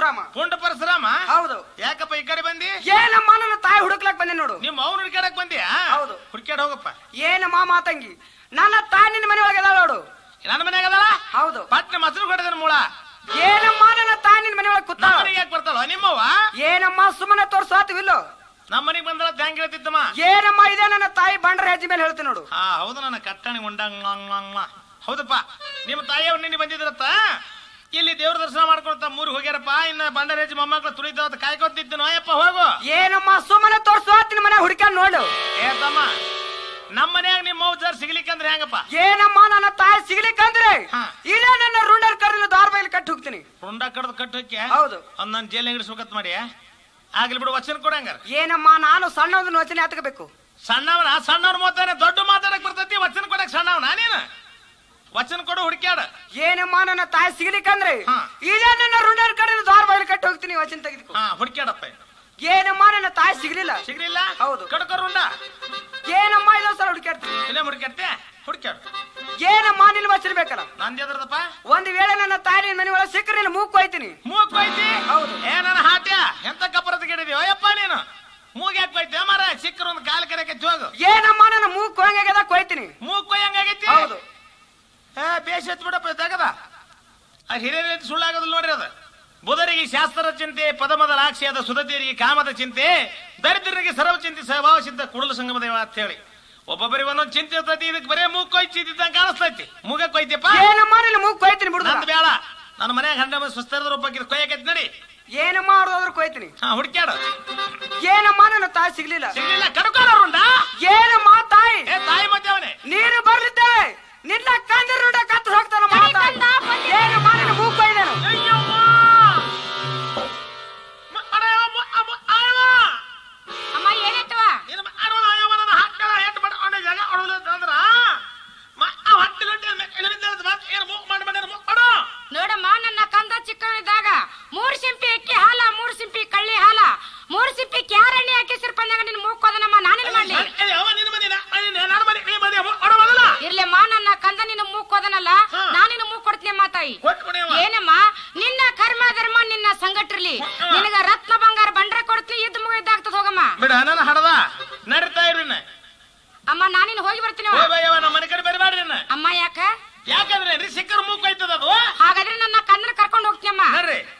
ಪರಶುರಾಮ ಪುಂಡ ಪರಶುರಾಮ ಹೌದು ಯಾಕಪ್ಪ ಈ ಕಡೆ ಬಂದಿ ಏನಮ್ಮ ನನ್ನ ತಾಯಿ ಹುಡುಕ್ಲಕ್ ಬಂದೆ ನೋಡು ನಿಮ್ಮ ಅವ್ನ ಹುಡ್ಕ್ಯಾಡಕ್ ಬಂದಿಯಾ ಹೌದು. ಹುಡ್ಕ್ಯಾಡ ಹೋಗಪ್ಪ ಏನಮ್ಮ ಮಾತಂಗಿ ನನ್ನ ತಾಯಿ ನಿನ್ನ ಮನೆ ಒಳಗೆ ಅದಾಳ ನೋಡು ನನ್ನ ಮನ್ಯಾಗ ಅದಲ್ಲ ಹೌದು ಪಟ್ನ ಮೊಸರು ಕೊಡದನ ಮೂಳ ಏನಮ್ಮ ನನ್ನ ತಾಯಿ ನಿನ್ನ ಮನೆ ಒಳಗೆ ನಮ್ಮ ಕೂತಾಳ ಮನೆಗೆ ಯಾಕೆ ಬರ್ತಾಳ ನಿಮ್ಮವ್ವ ಏನಮ್ಮ ಸುಮ್ಮನೆ ತೋರ್ಸಾತಿವಿಲ್ಲೋ ನಮ್ಮ ಮನೆಗೆ ಬಂದಳ ತ್ಯಾಂಕ್ ಹೇಳ್ತಿದ್ದಮ್ಮ ಏನಮ್ಮ ಇದೆ ನನ್ನ ತಾಯಿ ಬಂಡ್ರ ಹೆಜ್ಜೆ ಮೇಲೆ ಹೇಳ್ತೀನಿ ನೋಡು ಹಾ ಹೌದು ನನ್ನ ಕಟ್ಟಣಿ ಉಂಡಂಗ ಹೌದಪ್ಪ ನಿಮ್ಮ ತಾಯಿಯವ್ರು ನಿನ್ನೆ ಬಂದಿದ್ರತ್ತ ಇಲ್ಲಿ ದೇವ್ರ ದರ್ಶನ ಮಾಡ್ಕೊಳ್ತಾ ಮೂರು ಹೋಗ್ಯಾರಪ್ಪ ಇನ್ನ ಬಂಡರೇಜ್ ಮೊಮ್ಮಕ್ಳು ತುಳಿತಾವ ಕಾಯ್ಕೊತಿದ್ದು ನೋಯಪ್ಪ ಹೋಗು ಏನಮ್ಮ ಸುಮ್ಮನೆ ತೋರ್ಸಾತಿನ ಮನೆ ಹುಡುಕ್ಯಾನ್ ನೋಡು ಏ ತಮ್ಮ ನಮ್ಮ ಮನ್ಯಾಗ ನಿಮ್ಮ ಮೌ ಜರ್ ಸಿಗ್ಲಿಕ್ಕಂದ್ರೆ ಹೆಂಗಪ್ಪ ಏನಮ್ಮ ನನ್ನ ತಾಯಿ ಸಿಗ್ಲಿಕ್ಕಂದ್ರೆ ಹಾ. ಇಲ್ಲೇ ನನ್ನ ರೂಢರ್ ಕರ್ನ ದಾರ ಬೈಲಿ ಕಟ್ಟಿ ಹೋಗ್ತೀನಿ ರುಂಡ ಕಡ್ದು ಕಟ್ಟೋಕೆ ಹೌದು. ಅವ್ನ ನಾನು ಜೈಲ್ ಹಿಡಿಸ್ಬೇಕತ್ ಮಾಡಿ ಆಗ್ಲಿ ಬಿಡು ವಚನ ಕೊಡಂಗಾರ ಏನಮ್ಮ ನಾನು ಸಣ್ಣದನ್ನ ವಚನೆ ಹತ್ಕೋಬೇಕು ಸಣ್ಣವನ ಸಣ್ಣವ್ನ ಮಾತಾನೆ ದೊಡ್ಡ ಮಾತಾಡಕ್ ಬರ್ತೈತಿ ವಚನ ಕೊಡಕ್ ಸಣ್ಣವನ ನೀನು ವಚನ ಕೊಡು ಹುಡುಕ್ಯಾಡ ಏನಮ್ಮ ನನ್ನ ತಾಯಿ ಸಿಗ್ಲಿಕ್ಕಂದ್ರೆ ಹಾ. ಇಲ್ಲೇ ನನ್ನ ರೂಢರ್ ಕರ್ನ ದಾರ ಬೈಲಿ ಕಟ್ಟಿ ಹೋಗ್ತೀನಿ ವಚನ ತೆಗೆದುಕೊ ಹಾ ಹುಡುಕ್ಯಾಡಪ್ಪ ಏನಮ್ಮ ನನ್ನ ತಾಯಿ ಸಿಗ್ಲಿಲ್ಲ ಸಿಗ್ಲಿಲ್ಲ ಹೌದು. ಕಡ್ಕೋ ರುಂಡ ಏನಮ್ಮ ಇದೊಂದ್ ಸಲ ಹುಡುಕ್ಯಾಡ್ತೀನಿ ಇಲ್ಲೇ ಹುಡುಕ್ಯಾಡ್ತೆ ಹುಡುಕ್ಯಾಡು ಏನಮ್ಮ ನಿನ್ ವಚನ ಬೇಕಲ್ಲ ನಂದು ಎದ್ರದಪ್ಪ ಒಂದ್ ವೇಳೆ ನನ್ನ ತಾಯಿ ನಿನ್ ಮನೆ ಒಳಗೆ ಸಿಕ್ಕರೆ ನಿನ್ನ ಮೂಗ್ ಕೊಯ್ತೀನಿ ಮೂಗ್ ಕೊಯ್ತಿ ಹೌದು. ಏ ನನ್ನ ಹಾಟ್ಯ ಎಂತ ಕಪ್ಪರದ ಗಿಡಿದೀವ ಅಯ್ಯಪ್ಪ ನೀನು ಮೂಗ್ ಯಾಕೆ ಕೊಯ್ತಿ ಮರ ಸಿಕ್ಕರ ಒಂದು ಕಾಲ್ ಕರೆಯಕ್ಕೆ ಹೋಗು ಏನಮ್ಮ ನನ್ನ ಮೂಗ್ ಕೊಯ್ಯಂಗಾಗ್ಯದ ಕೊಯ್ತೀನಿ ಮೂಗ್ ಕೊಯ್ಯಂಗಾಗೈತಿ ಹೌದು ಏ ಬೇಷ್ ಎತ್ ಬಿಡಪ್ಪ ತೆಗದ ಆ ಹಿರಿಯರ ಸುಳ್ಳಾಗೋದಿಲ್ಲ ನೋಡ್ರಿ ಅದು ಬುಧರಿಗೆ ಶಾಸ್ತ್ರದ ಚಿಂತೆ ಪದಮದ ಲಾಕ್ಷಿಯಾದ ಸುಧತಿಯರಿಗೆ ಕಾಮದ ಚಿಂತೆ ದರಿದ್ರರಿಗೆ ಸರ್ವ ಚಿಂತೆ ಸ್ವಭಾವ ಸಿದ್ಧ ಕುಡಲ ಸಂಗಮ ದೇವ ಅಂತ ಹೇಳಿ ಒಬ್ಬೊಬ್ಬರಿಗೆ ಒಂದೊಂದು ಚಿಂತೆ ಇರ್ತೈತಿ ಇದಕ್ಕೆ ಬರೇ ಮೂಗ್ ಕೊಯ್ತಿದ್ದಂಗ ಕಾಣಿಸ್ತೈತಿ ಮೂಗ ಕೊಯ್ತಿಯಪ್ಪ ಏನಮ್ಮ ನಿನ್ನ ಮೂಗ್ ಕೊಯ್ತೀನಿ ಬಿಡುದ ನಂದು ಬೇಡ ನನ್ನ ಮನ್ಯಾಗ ಹಂಡ ಸುಸ್ತರದ ರೂಪಕ್ಕೆ ಕೊಯ್ಯಕೈತಿ ನಡಿ ಏನಮ್ಮ ಅವ್ರದಾದ್ರು ಕೊಯ್ತೀನಿ ಹಾ ಹುಡ್ಕ್ಯಾಡು ಏನಮ್ಮ ನನ್ನ ತಾಯಿ ಸಿಗ್ಲಿಲ್ಲ ಸಿಗ್ಲಿಲ್ಲ ಕಡ್ಕೊಳ್ಳೋರುಂಡ ಏನಮ್ಮ ತಾಯಿ ಏ ತಾಯಿ ಮತ್ತೆ ಅವನೇ ನೀನು ಬರ್ಲಿದ್ದೇವೆ ನಿನ್ನ ಕಂದಿರ ರೂಢ ಕತ್ತು ಹೋಗ್ತಾನ ಮಾತಾಡಿ ಏನಮ್ಮ ನಿನ್ನ ಮೂಗ್ ಕೊಯ್ದೇನು ಅಮ್ಮ ಏನಾಯ್ತವ ನೋಡಮ್ಮ ನನ್ನ ಕಂದ ಚಿಕ್ಕವನಿದ್ದಾಗ ಮೂರ್ ಸಿಂಪಿ ಅಕ್ಕಿ ಹಾಲ ಮೂರ್ ಸಿಂಪಿ ಕಳ್ಳಿ ಹಾಲ ಮೂರ್ ಸಿಂಪಿ ಕ್ಯಾರಣಿ ಹಾಕಿ ಸಿರ್ಪಂದಾಗ ನಿನ್ ಮೂಕೋದನಮ್ಮ ನಾನೇನ್ ಮಾಡ್ಲಿ ಇರ್ಲಮ್ಮ ನನ್ನ ಕಂದ ನಿನ್ನ ಮೂಕೋದನಲ್ಲ ಹಾ. ನಾನಿನ ಮೂಗ್ ಕೊಡ್ತೀನಿ ಅಮ್ಮ ತಾಯಿ ಏನಮ್ಮ ನಿನ್ನ ಕರ್ಮ ಧರ್ಮ ನಿನ್ನ ಸಂಗಟ್ರಲಿ ಹಾ. ನಿನಗ ರತ್ನ ಬಂಗಾರ ಬಂಡ್ರೆ ಕೊಡ್ತೀನಿ ಇದ್ ಮುಗಿದಾಗ್ತದ ಹೋಗಮ್ಮ ಬಿಡ ನನ್ನ ಹಡದ ನಡೀತಾ ಇರ್ರಿ ಅಮ್ಮ ನಾನಿನ್ ಹೋಗಿ ಬರ್ತೀನಿ ಅವ್ವ. ನಮ್ಮ ಮನೆ ಕಡೆ ಬರಬೇಡ್ರಿ ಅಮ್ಮ ಯಾಕ ಯಾಕಂದ್ರೆ ರೀ ಸಿಕ್ಕರ್ ಮೂಕ್ ಹೋಯ್ತದ ಅದು ಹಾಗಾದ್ರೆ ನನ್ನ ಕಂದನ ಕರ್ಕೊಂಡು ಹೋಗ್ತೀನಿ ಅಮ್ಮ ನಡ್ರಿ